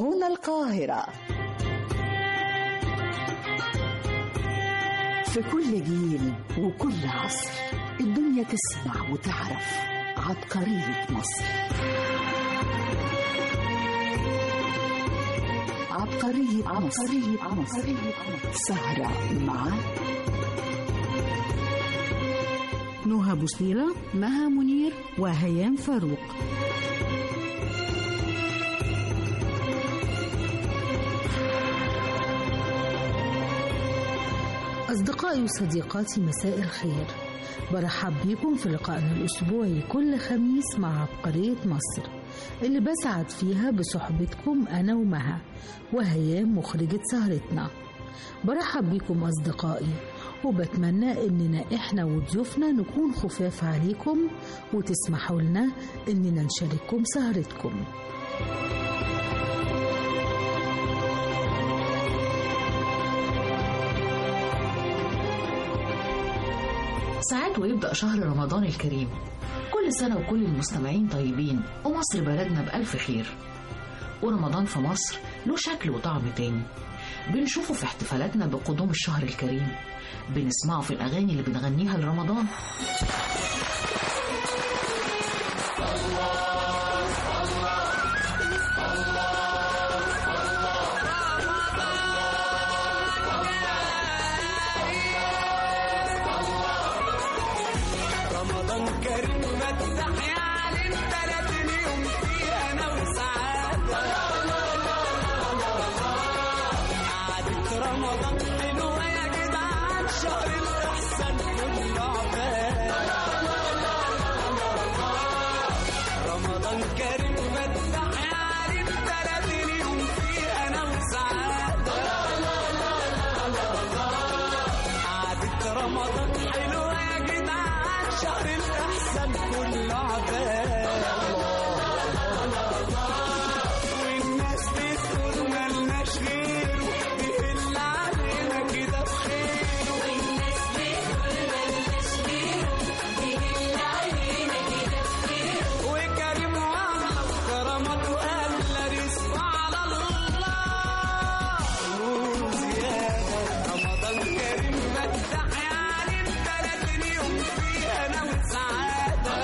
هنا القاهرة في كل جيل وكل عصر الدنيا تسمع وتعرف عبقرية مصر عبقرية عبقرية مصر سهرة مع نهى بوصيرة مها منير وهيام فاروق أصدقائي وصديقاتي مساء الخير برحب بيكم في لقائنا الأسبوعي كل خميس مع عبقرية مصر اللي بسعد فيها بصحبتكم أنا ومها وهيام مخرجة سهرتنا برحب بيكم أصدقائي وبتمنى إننا إحنا وضيوفنا نكون خفاف عليكم وتسمحوا لنا إننا نشارككم سهرتكم ساعات ويبدأ شهر رمضان الكريم كل سنة وكل المستمعين طيبين ومصر بلدنا بألف خير ورمضان في مصر له شكل وطعم تاني بنشوفه في احتفالاتنا بقدوم الشهر الكريم بنسمعه في الأغاني اللي بنغنيها لرمضان رمضان كريم فتح يا علم تلاتين يوم فيه انا وسعادة قعدة رمضان حلوة يا جدعان شهر الإحسان كل عباد رمضان كريم فتح يا علم تلاتين يوم فيه انا وسعادة قعدة رمضان حلوة يا جدعان شهر الإحسان كل عباد والناس بتقول ملناش غيره بيهل علينا كده بخيره والناس بتقول ملناش غيره بيهل علينا كده بخيره وكريم والله كرمته قال رزقه على الله وزيادة رمضان كريم فتح يا علم تلاتين يوم فيه أنا وسعادة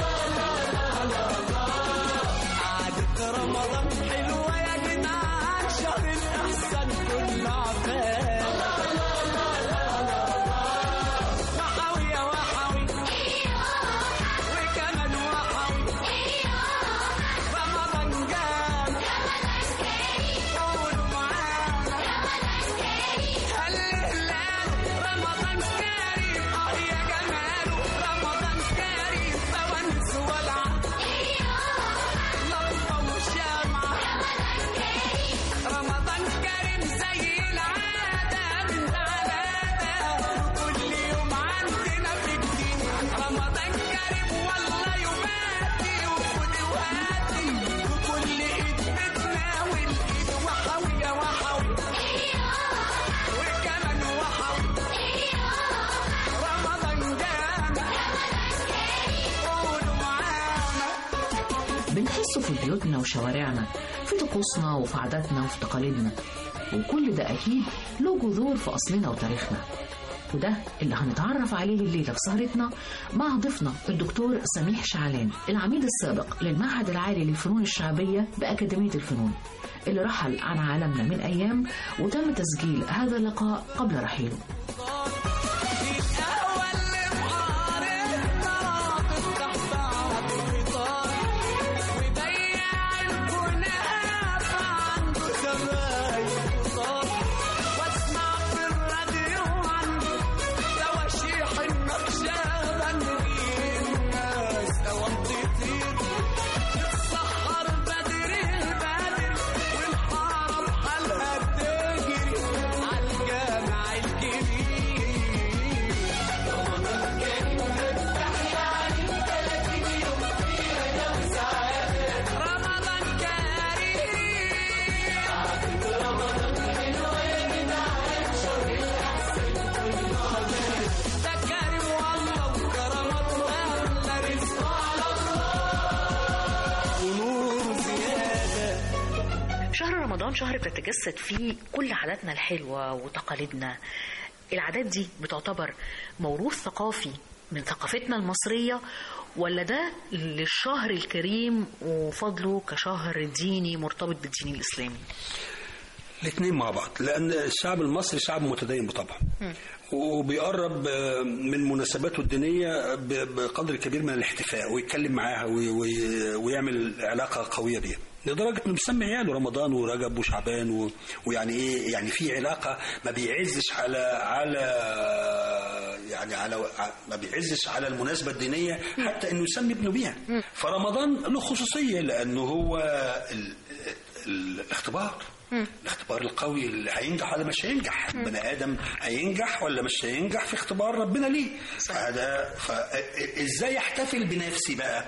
قعدة رمضان حلوة يا جدعان شهر الإحسان كل عباد وحوي يا وحوي وكمان وحوي رمضان جام قولوا معانا هالهلال رمضان كريم اه يا جماله رمضان كريم فوانس ولعة لمبة وشمعة رمضان كريم زي العادة من عادة كل يوم عندنا في جديد رمضان كريم والله يباتي وخد وهاتي وكل ايد بتناول ايد وحوي يا وحوي وكمان وحوي رمضان جامع قولوا معانا بنحسه في بيوتنا وشوارعنا في طقوسنا وفي عاداتنا وفي تقاليدنا وكل ده أكيد له جذور في أصلنا وتاريخنا وده اللي هنتعرف عليه الليلة في سهرتنا مع ضيفنا الدكتور سميح شعلان العميد السابق للمعهد العالي للفنون الشعبية بأكاديمية الفنون اللي رحل عن عالمنا من أيام وتم تسجيل هذا اللقاء قبل رحيله القهوة اللي بحارتنا تفتح بعض الفطار وبياع الكنافة عنده زباين كتار واسمع في الراديو عنده تواشيح النقشبند الناس اوام تطير تتسحر بدري البدر والحارة بحالها تجري عالجامع الكبير شهر رمضان شهر بتتجسد فيه كل عاداتنا الحلوة وتقاليدنا العادات دي بتعتبر موروث ثقافي من ثقافتنا المصرية ولا ده للشهر الكريم وفضله كشهر ديني مرتبط بالدين الإسلامي الاثنين مع بعض لان الشعب المصري شعب متدين بطبعه وبيقرب آه، من مناسباته الدينيه ب- بقدر كبير من الاحتفاء ويتكلم معاها وي- وي- ويعمل علاقه قويه بيها لدرجه انه بيسمي عياله رمضان ورجب وشعبان و... ويعني ايه يعني في علاقه ما بيعزش على على يعني على ما بيعزش على المناسبه الدينيه حتى انه يسمي ابنه بيها فرمضان له خصوصيه لانه هو ال... ال... الاختبار الاختبار القوي اللي هينجح ولا مش هينجح بني ادم هينجح ولا مش هينجح في اختبار ربنا ليه فهذا فازاي احتفل بنفسي بقى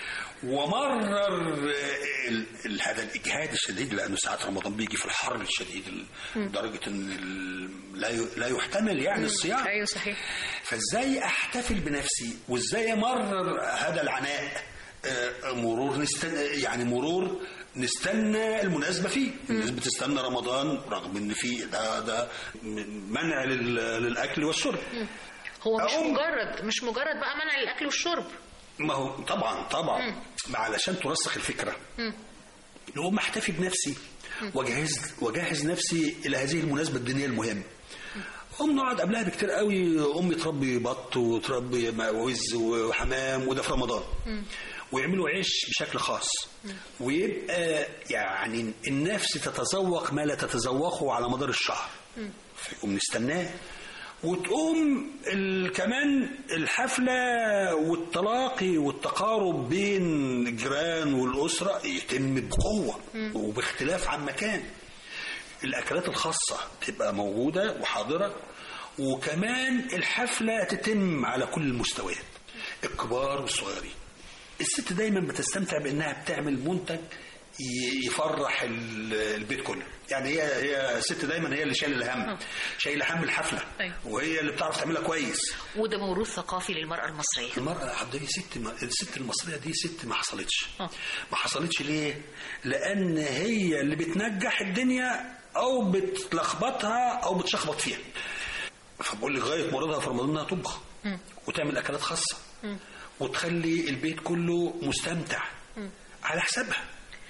ومرر ال- ال- هذا الاجهاد الشديد لانه ساعات رمضان بيجي في الحر الشديد ال- لدرجه ان ال- لا ي- لا يحتمل يعني الصيام أيوة صحيح فازاي احتفل بنفسي وازاي امرر هذا العناء آه، مرور نستنى يعني مرور نستنى المناسبة فيه الناس بتستنى رمضان رغم ان في ده ده منع لل- للاكل والشرب هو مش أقوم- مجرد مش مجرد بقى منع الأكل والشرب ما هو طبعا طبعا ما علشان ترسخ الفكره نقوم احتفي بنفسي واجهز واجهز نفسي الى هذه المناسبه الدينيه المهمه قوم نقعد قبلها بكتير قوي امي تربي بط وتربي وز وحمام وده في رمضان ويعملوا عيش بشكل خاص ويبقى يعني النفس تتذوق ما لا تتذوقه على مدار الشهر فيقوم نستناه وتقوم ال- كمان الحفلة والتلاقي والتقارب بين الجيران والأسرة يتم بقوة وباختلاف عن مكان الأكلات الخاصة تبقى موجودة وحاضرة وكمان الحفلة تتم على كل المستويات الكبار والصغيرين الست دايما بتستمتع بانها بتعمل منتج ي- يفرح ال- البيت كله يعني هي هي الست دايما هي اللي شايله الهم شايله هم الحفله أيوة. وهي اللي بتعرف تعملها كويس وده موروث ثقافي للمرأة المصرية المرأة حضرتك ست ما الست المصرية دي ست ما حصلتش آه. ما حصلتش ليه؟ لأن هي اللي بتنجح الدنيا أو بتلخبطها أو بتشخبط فيها فبقول لك غاية مرادها في رمضان إنها تطبخ وتعمل أكلات خاصة وتخلي البيت كله مستمتع على حسابها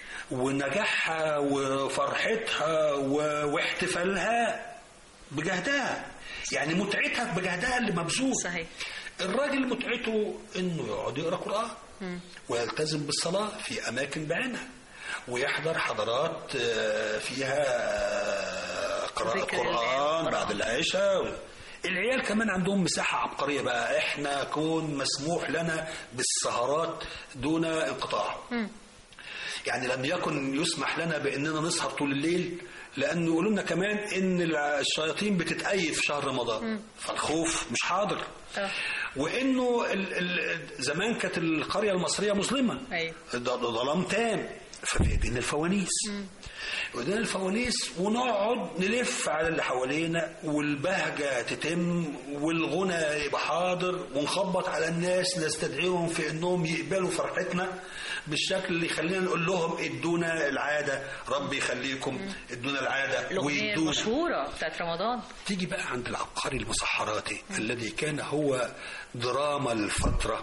ونجاحها وفرحتها و- واحتفالها بجهدها يعني متعتها بجهدها اللي مبذول صحيح. الراجل متعته انه يقعد يقرا قران ويلتزم بالصلاه في اماكن بعينها ويحضر حضارات آه، فيها آه، قراءة ذكر الله قرآن والقرآن. بعد العشاء العيال كمان عندهم مساحة عبقرية بقى احنا كون مسموح لنا بالسهرات دون انقطاع يعني لم يكن يسمح لنا باننا نسهر طول الليل لان يقولوا لنا كمان ان الشياطين بتتأيد في شهر رمضان فالخوف مش حاضر آه. وانه ال ال زمان كانت القريه المصريه مظلمه أيوة. ده ده ظلام تام ففي ايدينا الفوانيس وايدينا الفوانيس ونقعد نلف على اللي حوالينا والبهجه تتم والغنى يبقى حاضر ونخبط على الناس نستدعيهم في انهم يقبلوا فرحتنا بالشكل اللي يخلينا نقول لهم ادونا العاده ربي يخليكم ادونا العاده الأغنية ويدونا المشهورة بتاعت رمضان تيجي بقى عند العبقري المسحراتي الذي كان هو دراما الفترة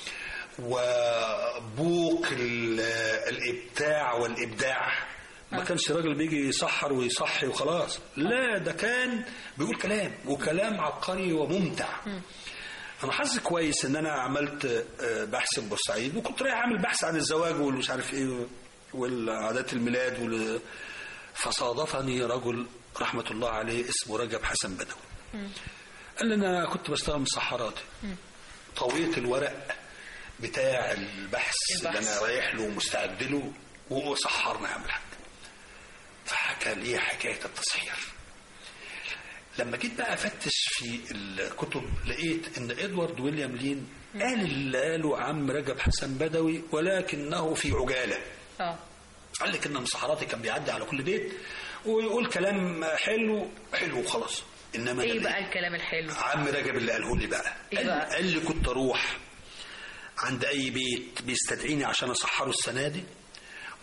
وبوق ال- الإبداع والإبداع ما كانش راجل بيجي يسحر ويصحي وخلاص لا ده كان بيقول كلام وكلام عبقري وممتع انا حظي كويس ان انا عملت آه، بحث في بورسعيد وكنت رايح اعمل بحث عن الزواج والمش عارف ايه والعادات الميلاد وال... فصادفني رجل رحمة الله عليه اسمه رجب حسن بدوي قال لي انا كنت بشتغل مسحراتي طويت الورق بتاع البحث, اللي البحث. انا رايح له ومستعد له وسحرنا يا عم الحاج فحكى لي حكايه التصحير لما جيت بقى افتش في الكتب لقيت ان ادوارد ويليام لين قال اللي قاله عم رجب حسن بدوي ولكنه في عجاله اه قال لك ان مسحراتي كان بيعدي على كل بيت ويقول كلام حلو حلو وخلاص انما ايه اللي- بقى الكلام الحلو عم رجب اللي قاله لي بقى إيه قال, بقى؟ قال لي كنت اروح عند اي بيت بيستدعيني عشان اسحره السنه دي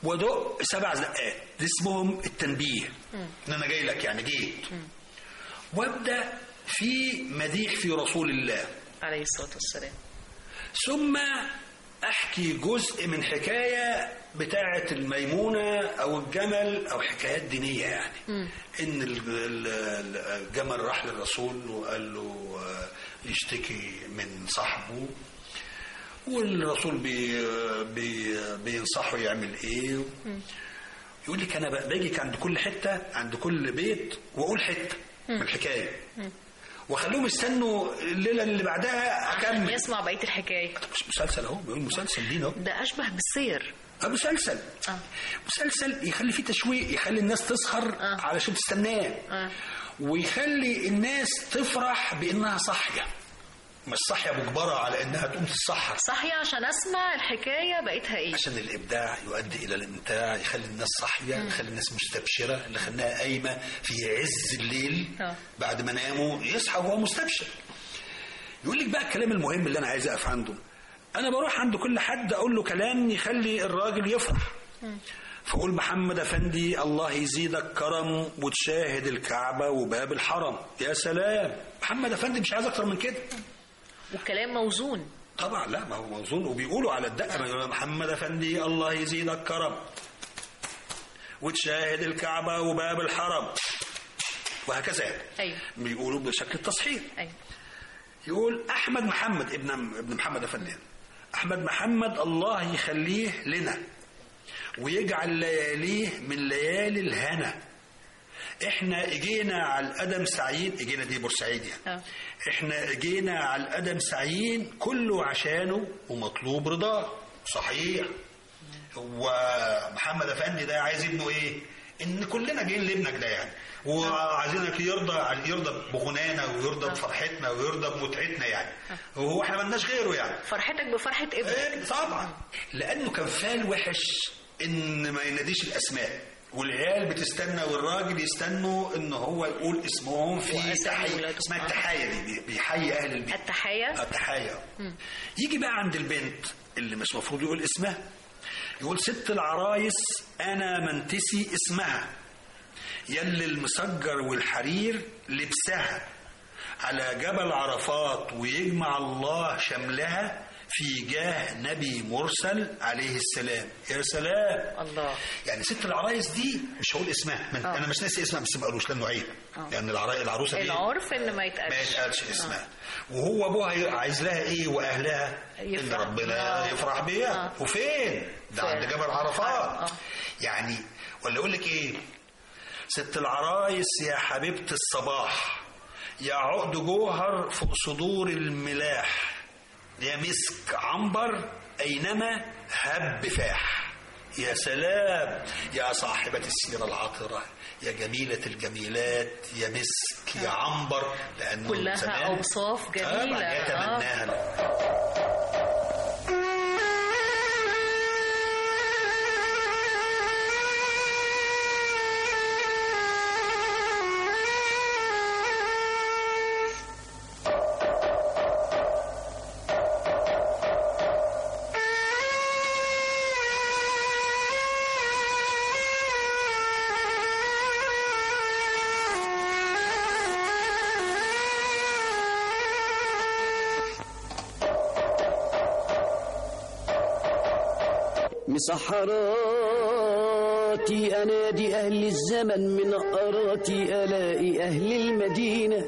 وادق سبع زقات دي اسمهم التنبيه ان انا جاي لك يعني جيت وابدا في مديح في رسول الله عليه الصلاة والسلام ثم احكي جزء من حكايه بتاعه الميمونه او الجمل او حكايات دينيه يعني ان ال- ال- الجمل راح للرسول وقال له آه، يشتكي من صاحبه والرسول بي بي بينصحه يعمل ايه يقول لك انا بقى باجي عند كل حته عند كل بيت واقول حته من الحكايه واخليهم يستنوا الليله اللي بعدها عشان اكمل يسمع بقية الحكاية مش مسلسل اهو بيقول مسلسل دين اهو ده أشبه بالسير آه، مسلسل آه. مسلسل يخلي فيه تشويق يخلي الناس تسهر آه. علشان تستناه آه. ويخلي الناس تفرح بانها صاحيه مش صاحيه مجبره على انها تقوم تتسحر صحيح عشان أسمع الحكاية بقيتها إيه عشان الابداع يؤدي الى الامتاع يخلي الناس صاحيه يخلي الناس مستبشره اللي خلاها قايمه في عز الليل آه. بعد ما ناموا يصحى وهو مستبشر يقول لك بقى الكلام المهم اللي انا عايز اقف عنده انا بروح عند كل حد اقول له كلام يخلي الراجل يفرح فقول محمد افندي الله يزيدك كرم وتشاهد الكعبه وباب الحرم يا سلام محمد افندي مش عايز اكتر من كده والكلام موزون طبعا لا ما هو موزون وبيقولوا على الدقه ما يقولوا محمد افندي الله يزيدك كرم وتشاهد الكعبه وباب الحرم وهكذا يعني. أيوة. بيقولوا بشكل التصحيح أيوة. يقول احمد محمد ابن ابن محمد افندي احمد محمد الله يخليه لنا ويجعل لياليه من ليالي الهنا احنا اجينا على القدم سعيد اجينا دي بورسعيد يعني آه. احنا اجينا على القدم سعيد كله عشانه ومطلوب رضاه صحيح هو محمد افندي ده عايز ابنه ايه ان كلنا جايين لابنك ده يعني وعايزينك يرضى يرضى بغنانا ويرضى بفرحتنا ويرضى بمتعتنا يعني وهو احنا ملناش غيره يعني فرحتك بفرحة ابنك إيه، طبعا لانه كان فال وحش ان ما يناديش الاسماء والعيال بتستنى والراجل يستنوا ان هو يقول اسمهم في وأسامي تحيه ولادهم. اسمها آه. التحيه دي بي- بيحيي اهل البيت التحية التحيه يجي بقى عند البنت اللي مش مفروض يقول اسمها يقول ست العرايس انا منتسي اسمها يلي المسجر والحرير لبسها على جبل عرفات ويجمع الله شملها في جاه نبي مرسل عليه السلام يا سلام الله يعني ست العرايس دي مش هقول اسمها من آه. انا مش ناسي اسمها بس ما قالوش لانه عيب آه. لان العرايس العروسه دي العرف إن ما ما يتقالش يتقالش اسمها وهو ابوها عايز لها ايه واهلها ان يفرح ربنا بيها. يفرح بيها آه. وفين ده في- عند جبل عرفات آه. يعني ولا اقول لك ايه ست العرايس يا حبيبه الصباح يا عقد جوهر فوق صدور الملاح يا مسك عنبر اينما هب فاح يا سلام يا صاحبة السيرة العطرة يا جميلة الجميلات يا مسك يا عنبر لأنه كلها زمان أوصاف جميلة. طبعا آه. يتمناها مسحراتي أنادي أهل الزمن من أراتي ألاقي أهل المدينة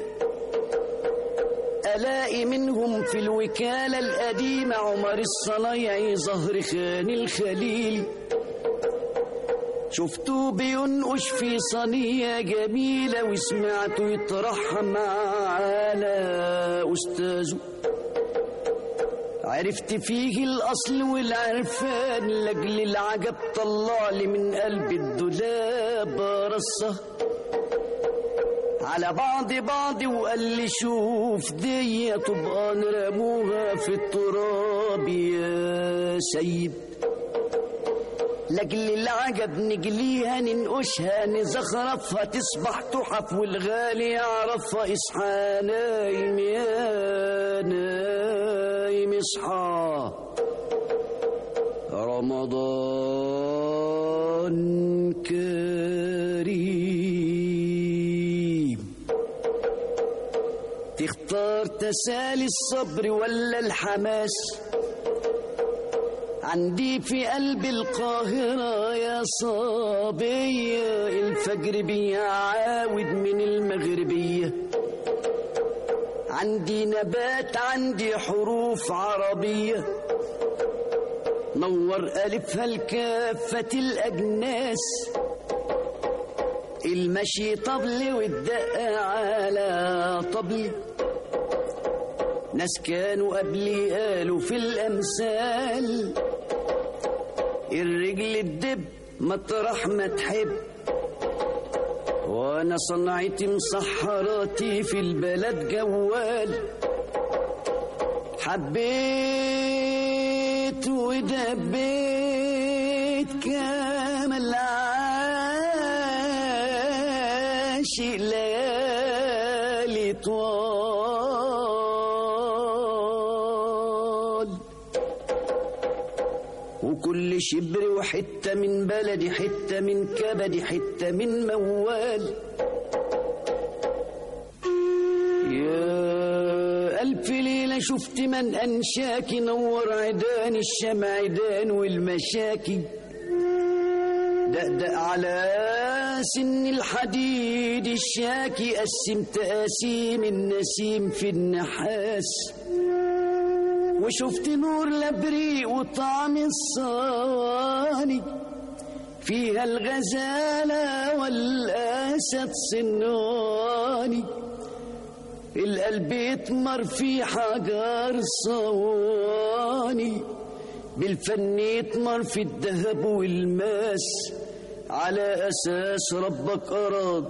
ألاقي منهم في الوكالة القديمة عمر الصنايعي ظهر خان الخليل شفته بينقش في صينية جميلة وسمعته يترحم على أستاذه عرفت فيه الأصل والعرفان لأجل العجب طلع لي من قلب الدولاب رصة على بعض بعض وقال لي شوف دي تبقى نرموها في التراب يا سيد لاجل العجب نجليها ننقشها نزخرفها تصبح تحف والغالي يعرفها اصحى نايم يا نايم اصحى رمضان كريم تختار تسالي الصبر ولا الحماس عندي في قلب القاهرة يا صبية الفجر بيعاود من المغربية عندي نبات عندي حروف عربية نور ألفها لكافة الأجناس المشي طبل والدق على طبل ناس كانوا قبلي قالوا في الأمثال الرجل الدب مطرح ما تحب وانا صنعتي مسحراتي في البلد جوال حبيت ودبيت كامل عاشق ليالي طوال وكل شبر وحتة من بلدي حتة من كبدي حتة من موال يا ألف ليلة شفت من أنشاكي نور عيدان الشمع عيدان والمشاكي دقدق على سن الحديد الشاكي قسمت قاسيم النسيم في النحاس وشفت نور لبريق وطعم الصاني فيها الغزالة والأسد صناني القلب يتمر في حجر صواني بالفن يتمر في الذهب والماس على أساس ربك أراد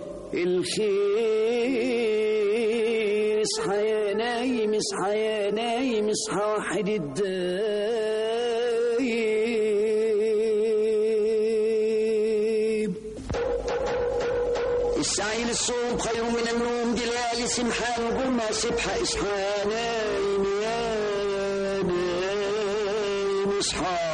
الخير اصحى يا نايم اصحى يا نايم اصحى واحد الدايم السعي للصوم خير من النوم دي ليالي سمحان وقمة سبحة اصحى يا نايم يا نايم اصحى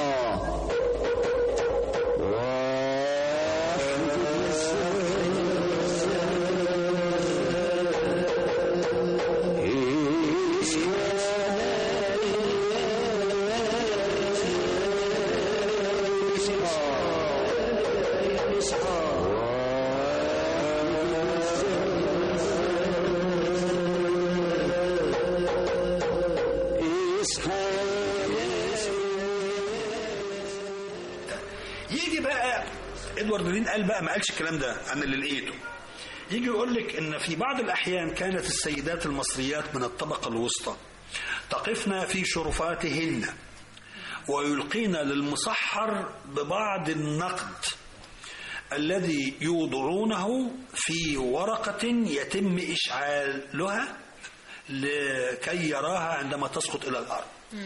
يجي بقى ادوارد لين قال بقى ما قالش الكلام ده انا اللي لقيته يجي يقول لك ان في بعض الاحيان كانت السيدات المصريات من الطبقه الوسطى تقفن في شرفاتهن ويلقين للمسحر ببعض النقد الذي يوضعونه في ورقة يتم إشعالها لكي يراها عندما تسقط إلى الأرض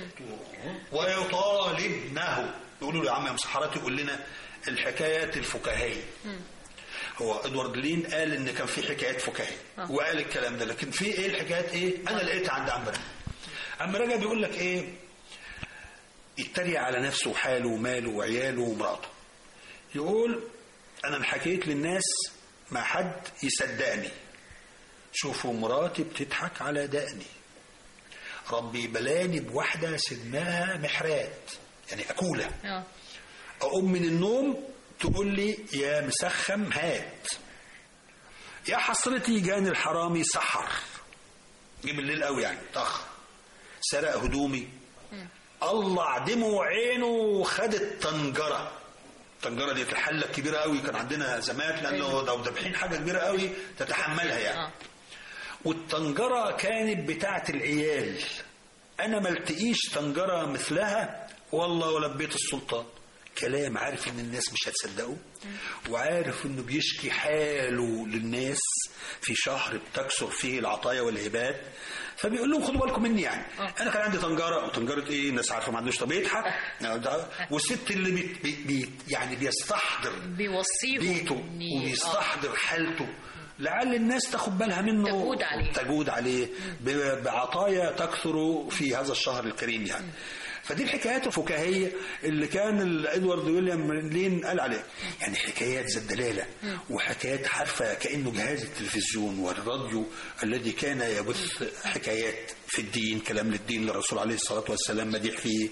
ويطالبنه يقولوا له يا عم يا مسحرات يقول لنا الحكايات الفكاهية هو ادوارد لين قال ان كان في حكايات فكاهية وقال الكلام ده لكن في ايه الحكايات ايه انا لقيتها عند عم رجب عم رجب بيقول لك ايه يتريق على نفسه وحاله وماله وعياله ومراته يقول انا حكيت للناس ما حد يصدقني شوفوا مراتي بتضحك على دقني ربي بلاني بواحدة سنها محرات يعني أكولة اه أقوم من النوم تقول لي يا مسخم هات يا حسرتي جاني الحرامي سحر جه بالليل قوي يعني طخ سرق هدومي الله عدمه عينه وخد الطنجرة الطنجرة دي الحلة الكبيرة قوي كان عندنا زمان لأنه لو ذابحين حاجة كبيرة قوي تتحملها يعني اه والطنجرة كانت بتاعت العيال أنا ما التقيش طنجرة مثلها والله ولا بيت السلطان كلام عارف ان الناس مش هتصدقه وعارف انه بيشكي حاله للناس في شهر بتكثر فيه العطايا والهبات فبيقول لهم خدوا بالكم مني يعني انا كان عندي طنجره وطنجره ايه الناس عارفه ما عندوش طب يضحك والست اللي بي بي بي يعني بيستحضر بيوصيهم بيته إني- وبيستحضر حالته لعل الناس تاخد بالها منه تجود عليه. تجود عليه ب- بعطايا تكثر في هذا الشهر الكريم يعني فدي الحكايات الفكاهيه اللي كان ال- ادوارد ويليام لين قال عليها يعني حكايات ذات دلاله وحكايات عارفه كانه جهاز التلفزيون والراديو الذي كان يبث حكايات في الدين كلام للدين للرسول عليه الصلاه والسلام مديح فيه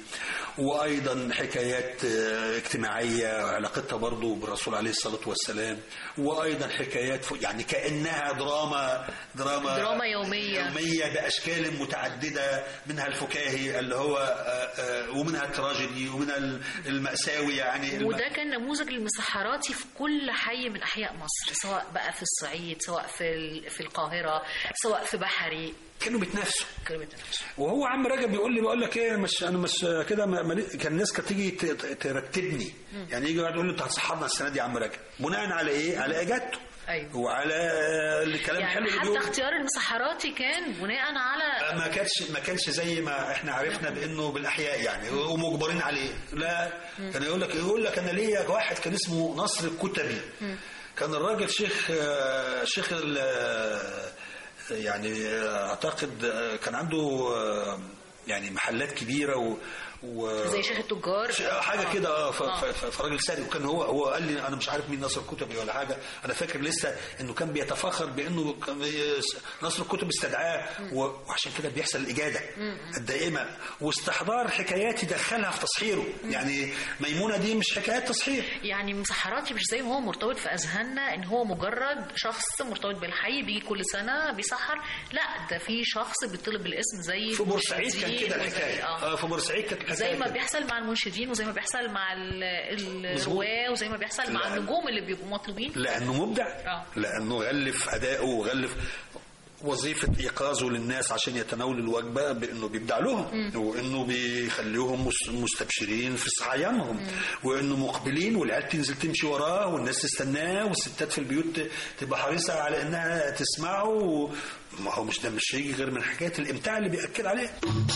وايضا حكايات آه، اجتماعيه علاقتها برضه بالرسول عليه الصلاه والسلام وايضا حكايات ف- يعني كانها دراما دراما دراما يومية. يوميه باشكال متعدده منها الفكاهي اللي هو آه، آه، ومنها التراجيدي ومنها ال- المأساوي يعني الم- وده كان نموذج للمسحراتي في كل حي من احياء مصر سواء بقى في الصعيد سواء في ال- في القاهره سواء في بحري كانوا بيتنافسوا كلمة نفسه وهو عم رجب بيقول لي بقول لك ايه أنا مش انا مش كده ما- ما- كان الناس كانت تيجي ت- ت- ترتبني يعني يجي يقعد يقول لي انت هتصحرنا السنه دي يا عم رجب بناء على ايه؟ على اجابته ايوه وعلى الكلام الحلو يعني اللي حتى بيقوله. اختيار المسحراتي كان بناء على ما كانش ما كانش زي ما احنا عرفنا بانه بالاحياء يعني ومجبرين عليه لا كان يقول لك يقول لك انا ليا واحد كان اسمه نصر الكتبي كان الراجل شيخ آه، شيخ ال- آه، يعني آه، اعتقد آه، كان عنده آه، يعني محلات كبيره و و زي شيخ التجار ش- حاجه كده اه ف- آه. ف- ف- فراجل ثري وكان هو هو قال لي انا مش عارف مين نصر الكتبي ولا حاجه انا فاكر لسه انه كان بيتفاخر بانه كان بي- نصر الكتب استدعاه و- وعشان كده بيحصل الاجاده الدائمه واستحضار حكايات يدخلها في تصحيره يعني ميمونه دي مش حكايات تصحير يعني مسحراتي مش زي ما هو مرتبط في اذهاننا ان هو مجرد شخص مرتبط بالحي بيجي كل سنه بيسحر لا ده في شخص بيطلب بالاسم زي في بورسعيد كان المنشدين كده وزي- الحكايه آه. اه في بورسعيد كانت الحكايه زي ما كده. بيحصل مع المنشدين وزي ما بيحصل مع ال- مظبوط. الرواه وزي ما بيحصل مع لا. النجوم اللي بيبقوا مطلوبين لانه مبدع آه. لانه غلف اداؤه وغلف وظيفة إيقاظه للناس عشان يتناولوا الوجبة بأنه بيبدع لهم وأنه بيخليهم مس- مستبشرين في صحيانهم وأنه مقبلين والعيال تنزل تمشي وراه والناس تستناه والستات في البيوت ت- تبقى حريصة على أنها تسمعه و- ما هو مش ده مش هيجي غير من حكاية الإمتاع اللي بيأكد عليه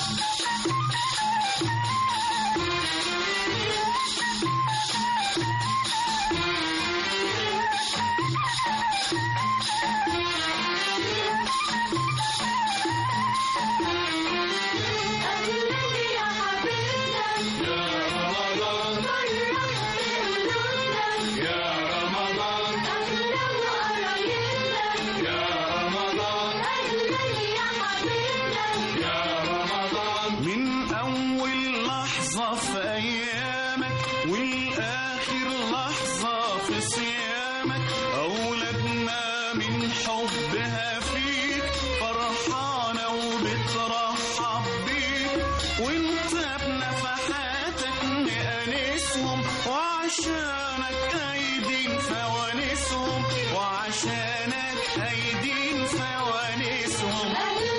من أول لحظة في أيامك والآخر لحظة في صيامك أولادنا من حبها فيك فرحانة وبترحب بيك وانت بنفحاتك نأنسهم وعشانك أيدين فوانسهم وعشانك أيدين فوانسهم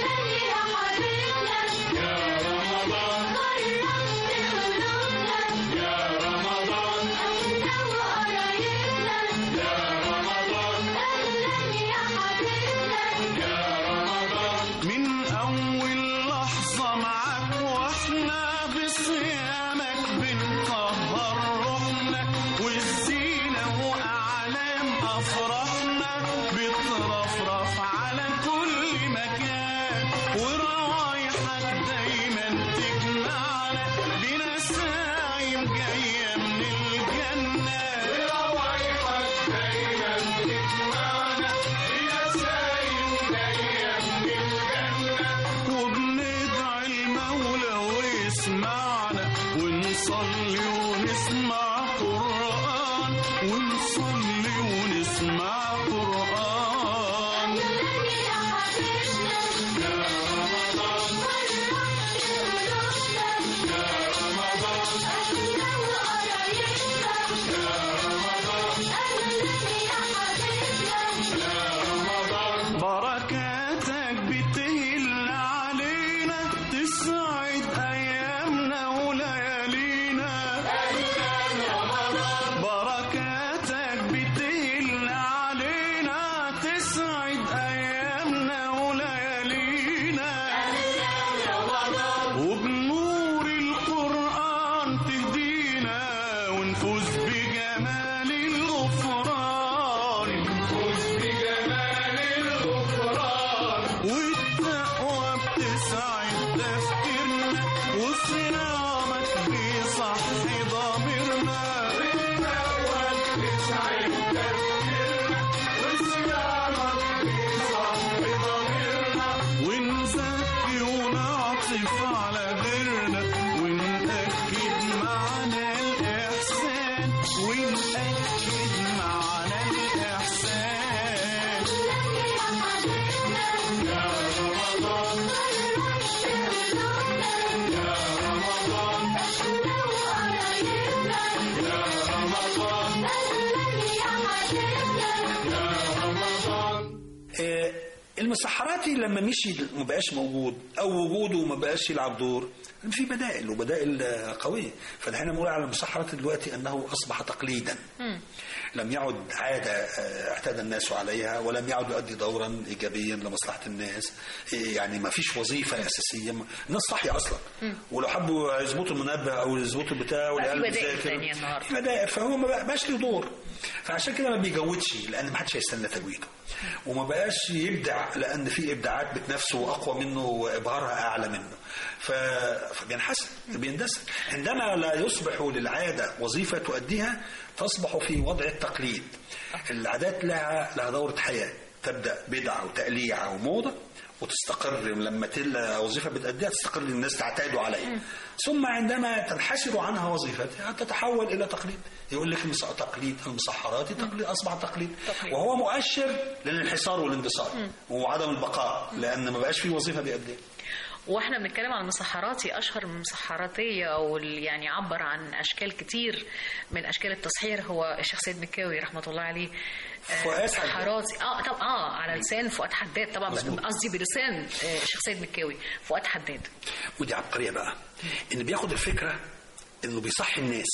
من أول لحظة معاك وإحنا بصيامك بنطهر روحنا والزينة وأعلام أفراحنا بترفرف على كل مكان وروايحك دايما تجمعنا بنسايم جاية من الجنة وروايحك دايما تجمعنا بنسايم جاية من الجنة وبندعي المولى ويسمعنا ونصلي ونسمع قرآن ونصلي ونسمع قرآن بركاتك بتهل علينا تسعد ايامنا وليالينا بركاتك بتهل علينا تسعد ايامنا وليالينا وبنور القرآن تهدينا ونفوز بجمال الغفران نفوز بجمال الغفران والتقوى بتسعد تفكيرنا وصيامك ونصحي ضميرنا ونفوت نسعد تفكيرنا وصيامك بيصحي ضميرنا ونزكي ونعطف على غيرنا ونأكد معنى الإحسان ونأكد معنى الإحسان يا رمضان يا رمضان يا رمضان يا رمضان آه، المسحراتي لما مشي ما بقاش موجود او وجوده ما بقاش يلعب دور في بدائل وبدائل آه، قويه فنحن نقول على المسحرات دلوقتي انه اصبح تقليدا لم يعد عاده آه، اعتاد الناس عليها ولم يعد يؤدي دورا ايجابيا لمصلحه الناس آه، يعني ما فيش وظيفه اساسيه الناس صاحيه اصلا ولو حبوا يظبطوا المنبه او يظبطوا البتاع بقى في والعيال بدائل بتذاكر. تانية النهاردة. في بدائل فهو ما بقاش له دور فعشان كده ما بيجودش لان ما حدش هيستنى تجويده وما بقاش يبدع لان في ابداعات بتنافسه اقوى منه وابهارها اعلى منه ف... فبينحسن بيندثر عندما لا يصبح للعاده وظيفه تؤديها تصبح في وضع التقليد العادات لها لها دوره حياه تبدا بدعه وتقليعه وموضه وتستقر لما تلقى وظيفة بتأديها تستقر الناس تعتادوا عليها ثم عندما تنحسر عنها وظيفتها تتحول إلى تقليد يقول لك المس- تقليد المسحرات تقليد أصبح تقليد وهو مؤشر للانحسار والاندثار وعدم البقاء لأن ما بقاش فيه وظيفة بيأديها واحنا بنتكلم عن المسحراتي اشهر من المسحراتيه او اللي يعني عبر عن اشكال كتير من اشكال التسحير هو الشيخ سيد مكاوي رحمه الله عليه آه، فؤاد مسحراتي اه طب اه على لسان فؤاد حداد طبعا بس مظبوط. قصدي بلسان آه، الشيخ سيد مكاوي فؤاد حداد ودي عبقرية بقى إن بياخد الفكرة إنه بيصحي الناس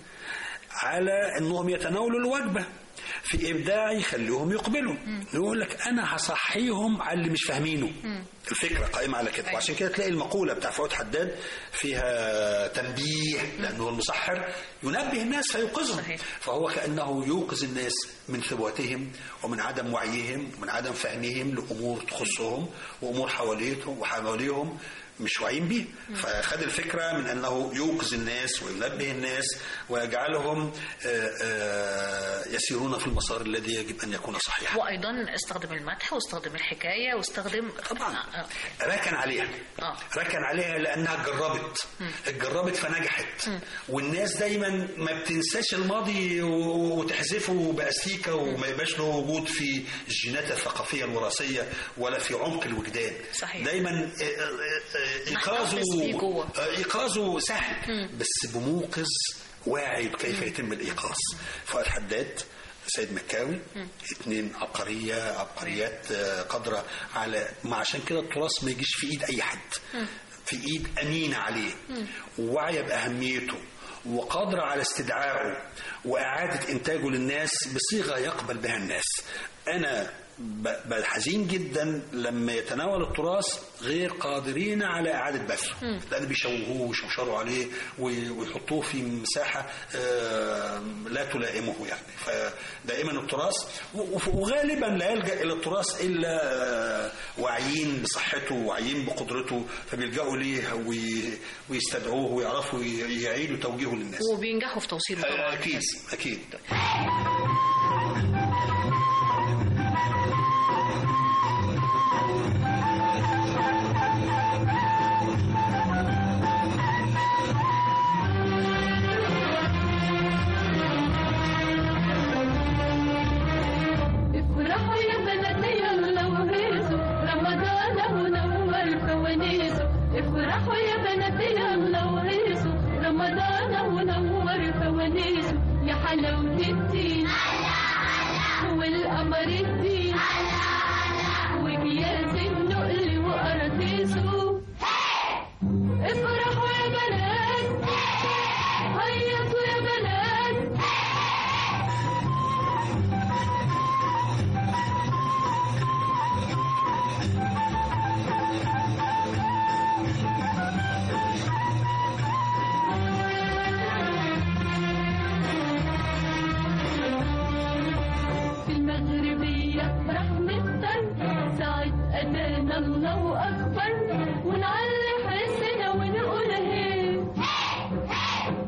على إنهم يتناولوا الوجبة في إبداع يخليهم يقبلوا يقول لك أنا هصحيهم على اللي مش فاهمينه الفكرة قائمة على كده وعشان كده تلاقي المقولة بتاع فؤاد حداد فيها تنبيه لأنه المسحر ينبه الناس فيوقظهم صحيح. فهو كأنه يوقظ الناس من ثباتهم ومن عدم وعيهم ومن عدم فهمهم لأمور تخصهم وأمور حواليهم وحواليهم مش واعيين بيه فخد الفكرة من أنه يوقظ الناس وينبه الناس ويجعلهم آه، آه، يسيرون في المسار الذي يجب أن يكون صحيحا وايضا استخدم المدح واستخدم الحكايه واستخدم طبعا آه، آه. ركن عليها آه. ركن عليها لانها جربت اتجربت فنجحت والناس دايما ما بتنساش الماضي و- وتحذفه باستيكه وما يبقاش له وجود في الجينات الثقافيه الوراثيه ولا في عمق الوجدان صحيح. دايما آه، آه، آه، ايقاظه نحتفظ بيه جوه. آه، ايقاظه سهل بس بموقظ واعي بكيف يتم الايقاظ فؤاد حداد سيد مكاوي اثنين عبقرية عبقريات آه، قادرة على ما عشان كده التراث ما يجيش في ايد اي حد في ايد امينة عليه وواعية باهميته وقادرة على استدعائه وإعادة إنتاجه للناس بصيغة يقبل بها الناس أنا ب- ب- حزين جدا لما يتناول التراث غير قادرين على إعادة بثه لأن بيشوهوه ويشوشروا عليه وي- ويحطوه في مساحة آه، لا تلائمه يعني فدائما التراث و- وغالبا لا يلجأ إلى التراث إلا آه، واعيين بصحته واعيين بقدرته فبيلجأوا ليه وي- ويستدعوه ويعرفوا ي- يعيدوا توجيهه للناس وبينجحوا في توصيله طبعا أكيد أكيد افرحوا يا بناتي يلا وهيصوا رمضان منور فوانيسه افرحوا يا بناتي يلا وهيصوا رمضان منور فوانيسه يا حلاوة الدين والقمر الدين وجياز النقل وقراطيسه افرحوا يا بنات هيصوا يا بنات في المغربية رحمة ساعة أذان الله أكبر ونعلي حسنا ونقول هي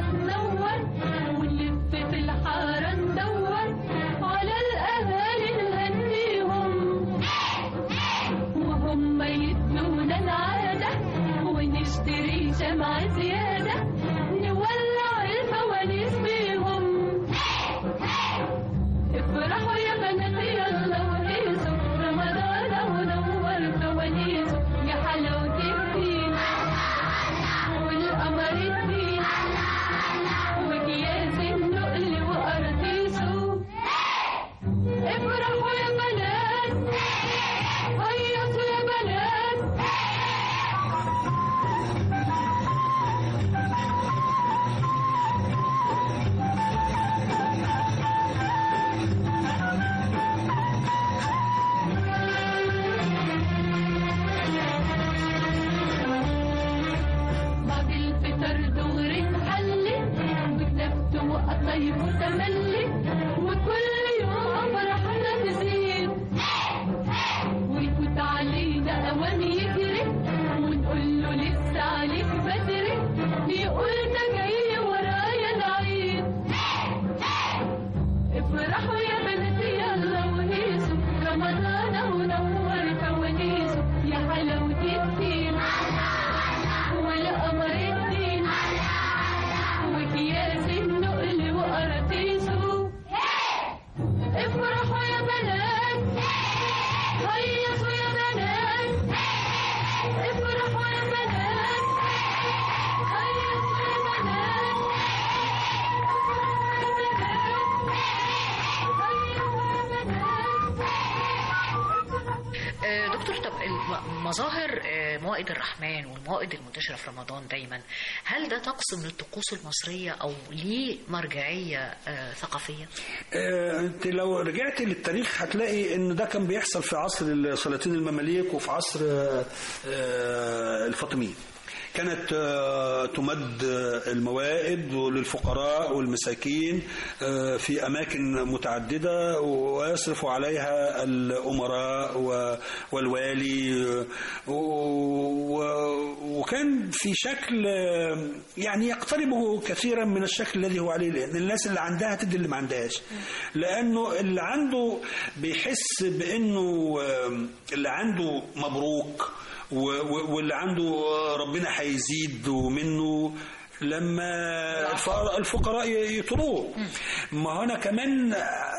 هتنور ونلف في الحارة ندور على الأهالي نهنيهم وهم يدونا العادة ونشتري شمعة زيادة نولع الفوانيس بيهم افرحوا يا بنات يلا وهيصوا رمضان ونور فوانيسه يا حلاوة الدين والقمر الدين وأكياس النقل وقراطيسه افرحوا يا بنات هيصوا يا بنات بعد الفطر دغري نحلي وكتبت وقطيف وتملي وكل يوم فرحنا تزيد ويفوت علينا اوان يجري ونقول له لسه عليك بدري يقول ده جاي ورايا العيد افرحوا يا بناتي يلا وهيصوا رمضان ونور فوانيسه يا حلاوة الدين والقمر الدين وأكياس النقل وقراطيسه افرحوا يا بنات هيصوا يا بنات افرحوا يا بنات هيصوا يا بنات آه، دكتور طب الم- مظاهر آه، موائد الرحمن والموائد المنتشرة في رمضان دايما هل ده طقس من الطقوس المصرية أو ليه مرجعية آه، ثقافية؟ آه، انت لو رجعت للتاريخ هتلاقي ان ده كان بيحصل في عصر السلاطين المماليك وفي عصر آه، آه، الفاطميين كانت آه، تمد آه، الموائد للفقراء والمساكين آه، في أماكن متعددة ويصرف عليها الأمراء و- والوالي آه، و- و- وكان في شكل آه، يعني يقتربه كثيرا من الشكل الذي هو عليه الآن الناس اللي عندها تدي اللي ما عندهاش لأنه اللي عنده بيحس بأنه آه، اللي عنده مبروك و- و- واللي عنده ربنا هيزيد منه لما الفقراء- الفقراء يطروه ما هو انا كمان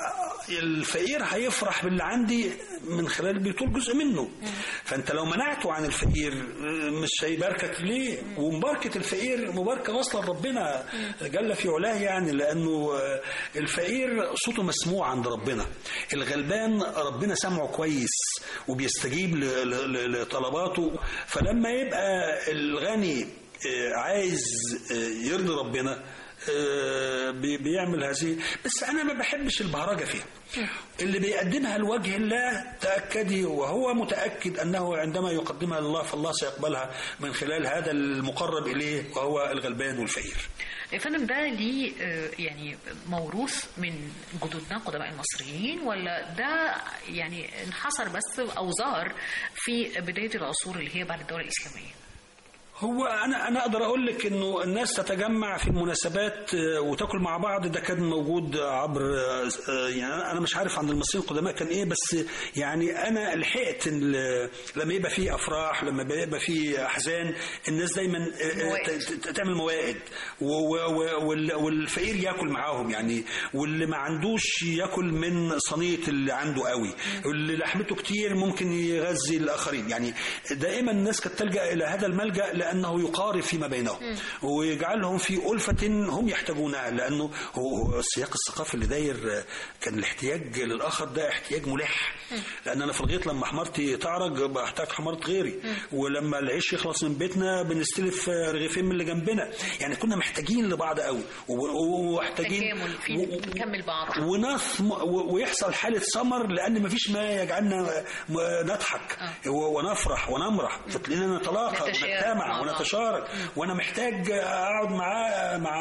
الفقير هيفرح باللي عندي من خلال بيطول جزء منه فانت لو منعته عن الفقير مش هيباركك ليه ومباركه الفقير مباركه واصله لربنا جل في علاه يعني لانه الفقير صوته مسموع عند ربنا الغلبان ربنا سمعه كويس وبيستجيب ل- ل- لطلباته فلما يبقى الغني آه، عايز آه، يرضي ربنا آه، بي- بيعمل هذه بس انا ما بحبش البهرجه فيها اللي بيقدمها لوجه الله تاكدي وهو متاكد انه عندما يقدمها لله فالله سيقبلها من خلال هذا المقرب اليه وهو الغلبان والفقير يا فندم ده ليه آه، يعني موروث من جدودنا قدماء المصريين ولا ده يعني انحصر بس أو ظهر في بداية العصور اللي هي بعد الدولة الإسلامية؟ هو انا انا اقدر اقول لك انه الناس تتجمع في المناسبات آه، وتاكل مع بعض ده كان موجود عبر آه، آه، يعني انا مش عارف عند المصريين القدماء كان ايه بس يعني انا لحقت ال- لما يبقى في افراح لما يبقى في احزان الناس دايما آه، آه، موائد. ت- ت- تعمل موائد و- و- و- وال- والفقير ياكل معاهم يعني واللي ما عندوش ياكل من صينيه اللي عنده قوي واللي لحمته كتير ممكن يغذي الاخرين يعني دائما الناس كانت تلجا الى هذا الملجا لانه يقارب فيما بينهم ويجعلهم في الفه هم يحتاجونها لانه هو هو السياق الثقافي اللي داير كان الاحتياج للاخر ده احتياج ملح لان انا في الغيط لما حمارتي تعرج بحتاج حمارة غيري ولما العيش يخلص من بيتنا بنستلف رغيفين من اللي جنبنا يعني كنا محتاجين لبعض قوي و- ومحتاجين تكامل في و- و- نكمل بعض ونثم و- ويحصل حالة سمر لأن مفيش ما يجعلنا م- نضحك و- ونفرح ونمرح فتلاقينا نتلاقى نتشارك ونجتمع مع بعض. ونتشارك وأنا محتاج أقعد مع مع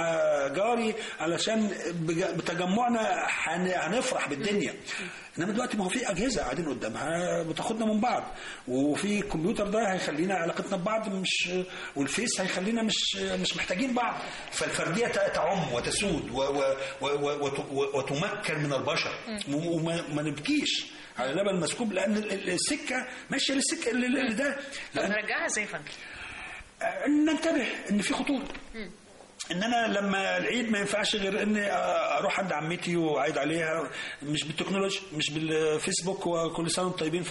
جاري علشان بج- بتجمعنا هن- هنفرح بالدنيا انما دلوقتي ما هو في اجهزه قاعدين قدامها بتاخدنا من بعض وفي الكمبيوتر ده هيخلينا علاقتنا ببعض مش والفيس هيخلينا مش مش محتاجين بعض فالفرديه ت- تعم وتسود و و و و وت- و وتمكن من البشر وما ما نبكيش على لبن مسكوب لان ال- ال- السكه ماشيه للسكه ل- ل- لده طب لأن- نرجعها ازاي يا فندم؟ ان ننتبه ان في خطوط ان انا لما العيد ما ينفعش غير اني اروح عند عمتي واعيد عليها مش بالتكنولوجيا مش بالفيسبوك وكل سنه وانتم طيبين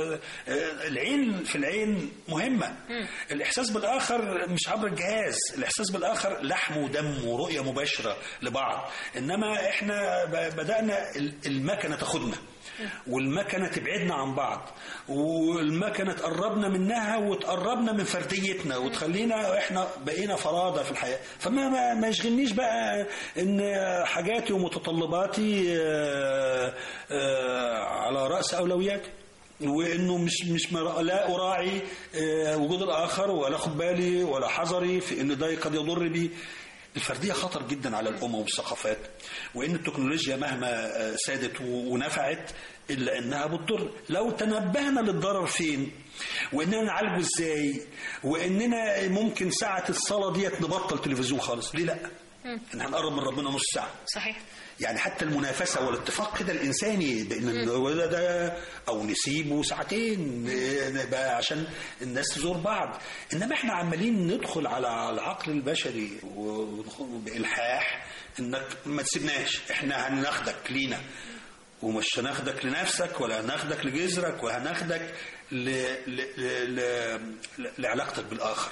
فالعين في العين مهمه الاحساس بالاخر مش عبر الجهاز الاحساس بالاخر لحم ودم ورؤيه مباشره لبعض انما احنا ب- بدانا ال- المكنه تاخدنا والمكنه تبعدنا عن بعض والمكنه تقربنا منها وتقربنا من فرديتنا وتخلينا احنا بقينا فرادة في الحياه فما ما, ما يشغلنيش بقى ان حاجاتي ومتطلباتي آه، آه، على راس اولوياتي وانه مش مش مر- لا اراعي آه، وجود الاخر ولا اخد بالي ولا حذري في ان ده قد يضر بي الفرديه خطر جدا على الامم والثقافات وان التكنولوجيا مهما آه، سادت و- ونفعت الا انها بتضر لو تنبهنا للضرر فين واننا نعالجه ازاي واننا ممكن ساعه الصلاه ديت نبطل تلفزيون خالص ليه لا ان هنقرب من ربنا نص ساعه صحيح يعني حتى المنافسة والاتفاق كده الإنساني بأن ولا ده أو نسيبه ساعتين إيه، بقى عشان الناس تزور بعض إنما إحنا عمالين ندخل على العقل البشري وندخل بإلحاح إنك ما تسيبناش إحنا هناخدك لينا ومش هناخدك لنفسك ولا هناخدك لجذرك وهناخدك ل... ل... ل... ل... لعلاقتك بالآخر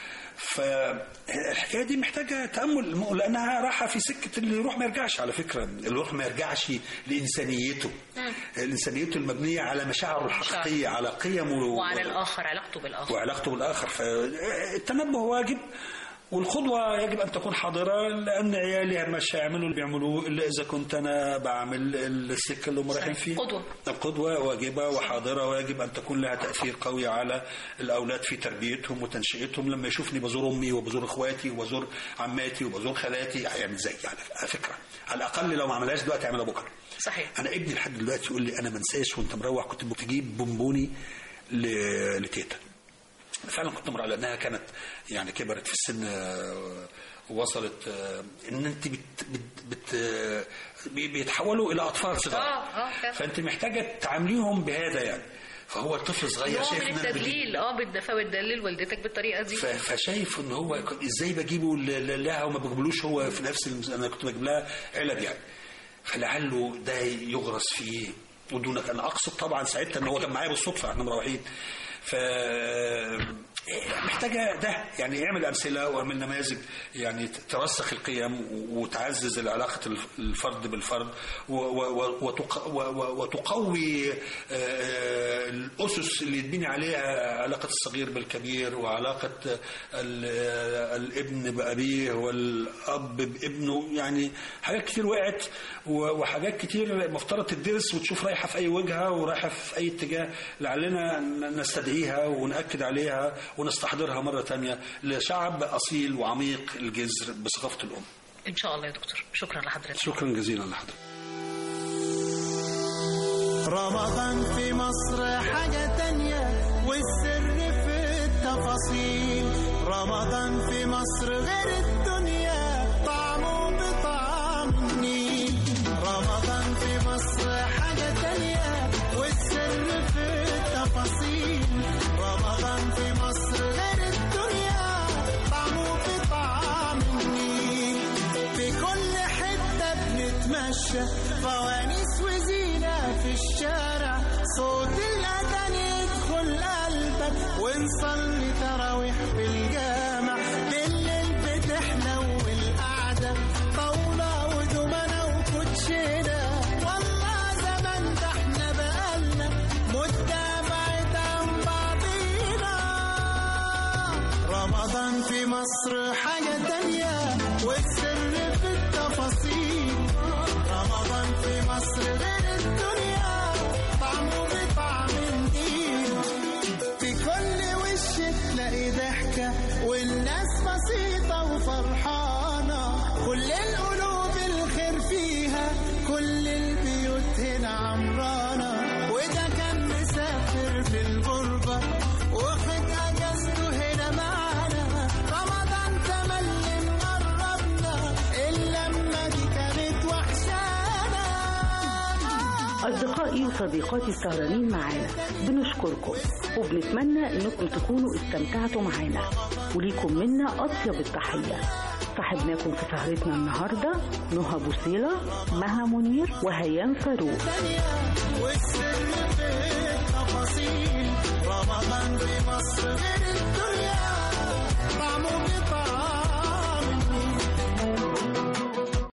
فالحكايه دي محتاجه تامل لانها رايحه في سكه اللي يروح ما يرجعش على فكره اللي يروح ما يرجعش لانسانيته انسانيته المبنيه على مشاعره الحقيقيه على قيمه وعلى الاخر علاقته بالاخر وعلاقته بالاخر فالتنبه واجب والقدوة يجب أن تكون حاضرة لأن عيالي مش هيعملوا اللي بيعملوه إلا إذا كنت أنا بعمل السكة اللي هم رايحين فيه قدوة. القدوة واجبة وحاضرة ويجب أن تكون لها تأثير قوي على الأولاد في تربيتهم وتنشئتهم لما يشوفني بزور أمي وبزور إخواتي وبزور عماتي وبزور خالاتي هيعمل زي يعني على فكرة على الأقل لو ما عملهاش دلوقتي هيعملها بكرة صحيح انا ابني لحد دلوقتي يقول لي انا ما انساش وانت مروح كنت بتجيب بونبوني ل- لتيتا فعلا كنت مروح لانها كانت يعني كبرت في السن آه، ووصلت آه، ان انت بت بت بت آه، بي- بيتحولوا الى اطفال صغار اه اه فعلا. فانت محتاجه تعامليهم بهذا يعني فهو الطفل صغير نوع شايف من ان انا بجيب التدليل اه بتدفى وتدلل والدتك بالطريقه دي ف- فشايف ان هو ازاي بجيبه ل- ل- لها وما بجيبلوش هو في نفس المس... انا كنت بجيب لها علب يعني فلعله ده يغرس فيه ودونك انا اقصد طبعا ساعتها ان هو كان معايا بالصدفه احنا مروحين ف محتاجه ده يعني اعمل امثله واعمل نماذج يعني ترسخ القيم وتعزز العلاقه الف- الفرد بالفرد و- و- و- وتق- و- و- وتقوي آه، الاسس اللي يتبني عليها علاقه الصغير بالكبير وعلاقه ال- الابن بابيه والاب بابنه يعني حاجات كتير وقعت و- وحاجات كتير مفترض تدرس وتشوف رايحه في اي وجهه ورايحه في اي اتجاه لعلنا ن- نستدعيها ونأكد عليها ونستحضرها مره تانية لشعب اصيل وعميق الجذر بثقافه الام. ان شاء الله يا دكتور شكرا لحضرتك شكرا جزيلا لحضرتك. رمضان في مصر حاجة تانية والسر في التفاصيل رمضان في مصر غير الدنيا طعمه بطعم النيل رمضان في مصر حاجة تانية والسر في التفاصيل رمضان في مصر غير الدنيا طعمه بطعم النيل في كل حتة بنتمشى فوانيس وزينة في الشارع صوت الأذان يدخل قلبك ونصلي تراويح في الجامع بالليل بتحلو القعدة طاولة ودومنة وكوتشينة والله زمان ده احنا بقالنا مدة بعيد عن بعضينا رمضان في مصر حاجة تانية والسر في التفاصيل رمضان في مصر غير الدنيا طعمه بطعم الدين في كل وش تلاقي ضحكة والناس بسيطة وفرحانة كلنا أصدقائي وصديقاتي السهرانين معانا بنشكركم وبنتمنى إنكم تكونوا استمتعتوا معانا وليكم منا أطيب التحية صاحبناكم في سهرتنا النهاردة نهى بوصيلة مها منير وهيام فاروق والسر في التفاصيل رمضان في مصر غير